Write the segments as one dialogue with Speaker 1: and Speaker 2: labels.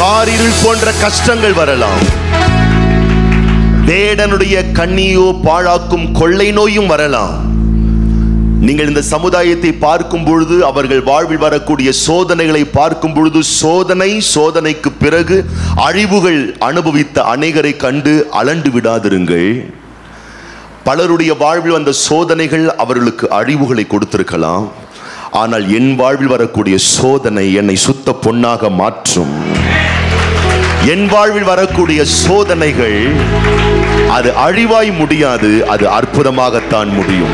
Speaker 1: காரிருள் போன்ற கஷ்டங்கள் வரலாம் வேடனுடைய கண்ணியோ பாழாக்கும் கொள்ளை நோயும் வரலாம் நீங்கள் இந்த சமுதாயத்தை பார்க்கும் பொழுது அவர்கள் வாழ்வில் வரக்கூடிய சோதனைகளை பார்க்கும் பொழுது சோதனை சோதனைக்கு பிறகு அழிவுகள் அனுபவித்த அநேகரை கண்டு அலண்டு விடாதிருங்கள் பலருடைய வாழ்வில் வந்த சோதனைகள் அவர்களுக்கு அழிவுகளை கொடுத்திருக்கலாம் ஆனால் என் வாழ்வில் வரக்கூடிய சோதனை என்னை சுத்த பொன்னாக மாற்றும் என் வாழ்வில் வரக்கூடிய சோதனைகள் அது அழிவாய் முடியாது அது அற்புதமாகத்தான் முடியும்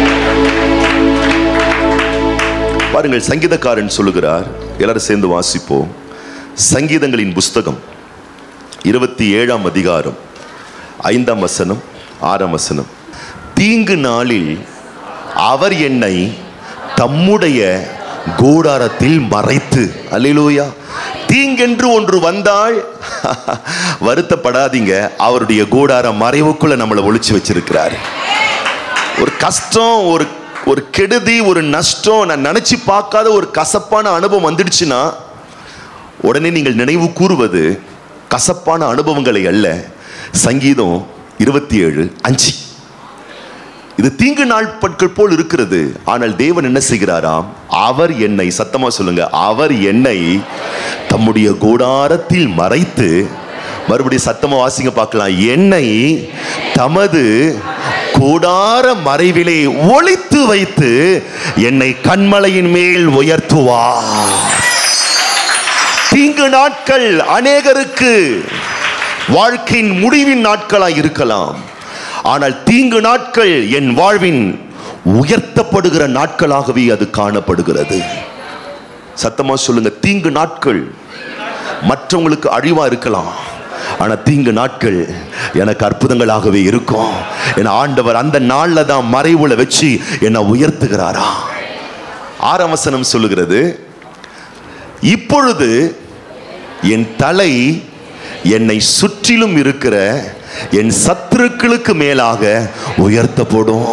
Speaker 1: பாருங்கள் சங்கீதக்காரன் சொல்லுகிறார் எல்லாரும் சேர்ந்து வாசிப்போம் சங்கீதங்களின் புஸ்தகம் இருபத்தி ஏழாம் அதிகாரம் ஐந்தாம் வசனம் ஆறாம் வசனம் தீங்கு நாளில் அவர் என்னை தம்முடைய கூடாரத்தில் மறைத்து அல்லேலூயா தீங்கென்று ஒன்று வந்தால் வருத்தப்படாதீங்க அவருடைய கூடார மறைவுக்குள்ள நம்மளை ஒளிச்சு வச்சிருக்கிறாரு ஒரு கஷ்டம் ஒரு ஒரு கெடுதி ஒரு நஷ்டம் நான் நினைச்சு பார்க்காத ஒரு கசப்பான அனுபவம் வந்துடுச்சுன்னா உடனே நீங்கள் நினைவு கூறுவது கசப்பான அனுபவங்களை அல்ல சங்கீதம் இருபத்தி ஏழு அஞ்சு இது தீங்கு நாட்கள் போல் இருக்கிறது ஆனால் தேவன் என்ன செய்கிறாராம் அவர் என்னை சத்தமா சொல்லுங்க அவர் என்னை தம்முடைய கூடாரத்தில் மறைத்து மறுபடியும் சத்தமா வாசிங்க பார்க்கலாம் என்னை தமது கூடார மறைவிலே ஒளித்து வைத்து என்னை கண்மலையின் மேல் உயர்த்துவார் தீங்கு நாட்கள் அநேகருக்கு வாழ்க்கையின் முடிவின் நாட்களாய் இருக்கலாம் ஆனால் தீங்கு நாட்கள் என் வாழ்வின் உயர்த்தப்படுகிற நாட்களாகவே அது காணப்படுகிறது சத்தமா சொல்லுங்க தீங்கு நாட்கள் மற்றவங்களுக்கு அழிவா இருக்கலாம் ஆனா தீங்கு நாட்கள் எனக்கு அற்புதங்களாகவே இருக்கும் என் ஆண்டவர் அந்த நாள்ல தான் மறைவுல வச்சு என்னை உயர்த்துகிறாரா ஆறாம் வசனம் சொல்லுகிறது இப்பொழுது என் தலை என்னை சுற்றிலும் இருக்கிற என் சத்துருக்களுக்கு மேலாக உயர்த்தப்படும்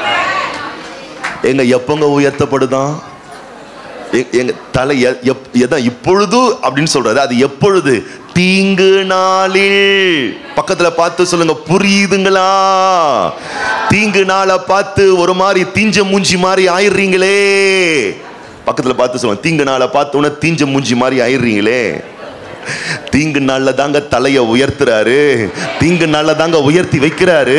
Speaker 1: எங்க எப்பங்க உயர்த்தப்படுதான் எ- எங்க தலை எ- எப்- எதான் இப்பொழுது அப்படின்னு சொல்றாரு அது எப்பொழுது தீங்கு நாளில் பக்கத்துல பார்த்து சொல்லுங்க புரியுதுங்களா தீங்கு நாளை பார்த்து ஒரு மாதிரி தீஞ்ச மூஞ்சி மாதிரி ஆயிடுறீங்களே பக்கத்துல பார்த்து சொல்லுங்க தீங்கு நாளை பார்த்த உடனே தீஞ்ச மூஞ்சி மாதிரி ஆயிடுறீங்களே தீங்கு நாள்ல தாங்க தலைய உயர்த்துறாரு தீங்கு நாள்ல தாங்க உயர்த்தி வைக்கிறாரு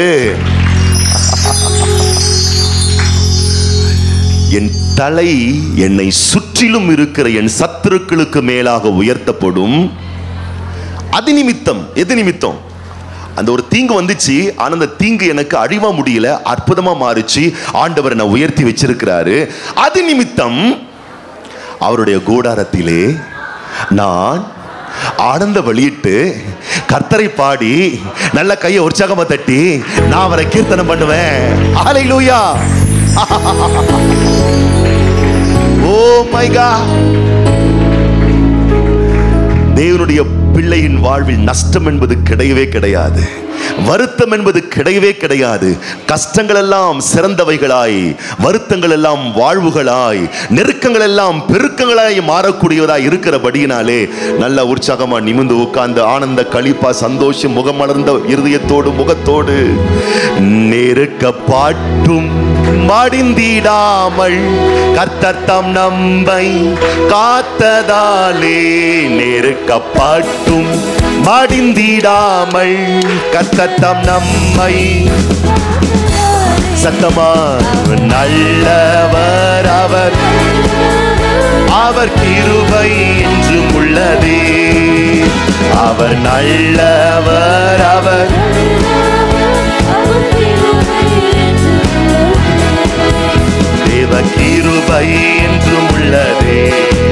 Speaker 1: என் தலை என்னை சுற்றிலும் இருக்கிற என் சத்துருக்களுக்கு மேலாக உயர்த்தப்படும் அது நிமித்தம் எது நிமித்தம் அந்த ஒரு தீங்கு வந்துச்சு ஆனா அந்த தீங்கு எனக்கு அழிவா முடியல அற்புதமா மாறுச்சு ஆண்டவர் என்னை உயர்த்தி வச்சிருக்கிறாரு அது நிமித்தம் அவருடைய கூடாரத்திலே நான் ஆனந்த வெளியிட்டு கர்த்தரை பாடி நல்ல கையை உற்சாகமா தட்டி நான் அவரை கீர்த்தனம் பண்ணுவேன் ஹalleluya ஓ மை காட் தேவனுடைய பிள்ளையின் வாழ்வில் நஷ்டம் என்பது கிடையவே கிடையாது வருத்தம் என்பது கிடையவே கிடையாது கஷ்டங்கள் எல்லாம் சிறந்தவைகளாய் வருத்தங்கள் எல்லாம் வாழ்வுகளாய் நெருக்கங்கள் எல்லாம் பெருக்கங்களாய் மாறக்கூடியவதாய் இருக்கிறபடியினாலே நல்ல உற்சாகமா நிமிந்து உட்கார்ந்து ஆனந்த களிப்பா சந்தோஷம் முகமலர்ந்த இருதயத்தோடு முகத்தோடு நெருக்க பாட்டும் மடிந்திடாமல் கர்த்தர் தம் நம்மை காத்ததாலே நெருக்கப்பாட்டும் மடிந்திடாமல் கர்த்தர் தம் நம்மை சத்தமா நல்லவர் அவர் அவர் கிருபை என்றும் உள்ளதே அவர் நல்லவர் அவர் தேவ கிருபை என்றும் உள்ளதே